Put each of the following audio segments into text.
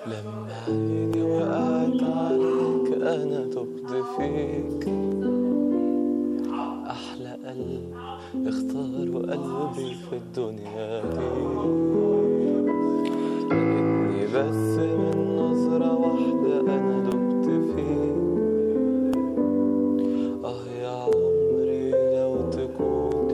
لما عيني وقعت عليك انا تبت فيك احلى قلب اختاروا قلبي في الدنيا دي لقيتني بس من نظرة واحدة انا دبت فيك اه يا عمري لو تكون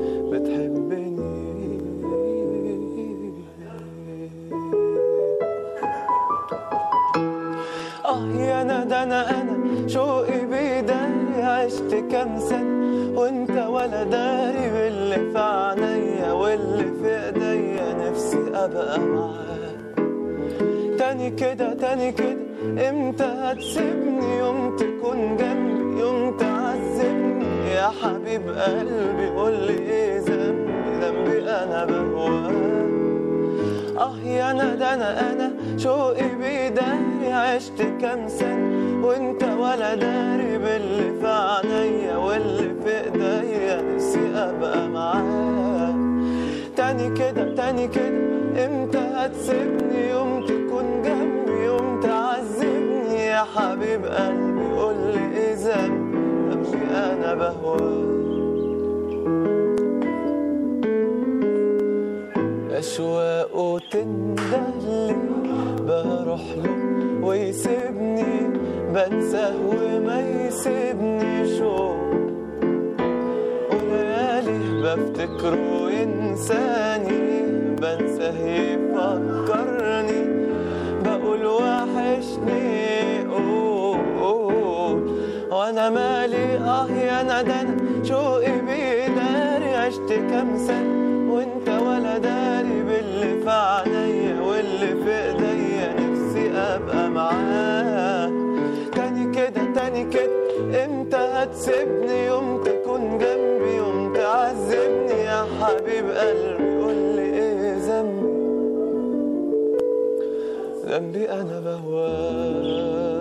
بتحبني اه يا انا ده انا انا شوقي بيداري عشت كام سنة وانت ولا داري باللي في عينيا واللي في ايديا نفسي ابقى معاك تاني كده تاني كده امتى هتسيبني يوم تكون جنبي يوم تعذبني يا حبيب قلبي قولي ايه ذنبي ذنبي انا بهواك اه يا انا ده انا انا شوقي بيداري عشت كام سنة وانت ولا داري باللي في عينيا واللي في ايديا نفسي ابقى معاك تاني كده تاني كده امتى هتسيبني يوم تكون جنبي يوم تعذبني يا حبيب قلبي قولي ايه ذنبي ذنبي انا بهواك أشواقه تندهلي بروح له ويسيبني بنساه وما يسيبني شو وليالي بفتكره ينساني بنساه يفكرني بقول وحشني أوه أوه وانا مالي اه يا ندن شوقي بيداري عشت كام سنة وانت ولا داري باللي في عينيا واللي في ايديا نفسي ابقى معاه تاني كده تاني كده امتى هتسيبني يوم تكون جنبي يوم تعذبني يا حبيب قلبي قولي ايه ذنبي ذنبي انا بهواك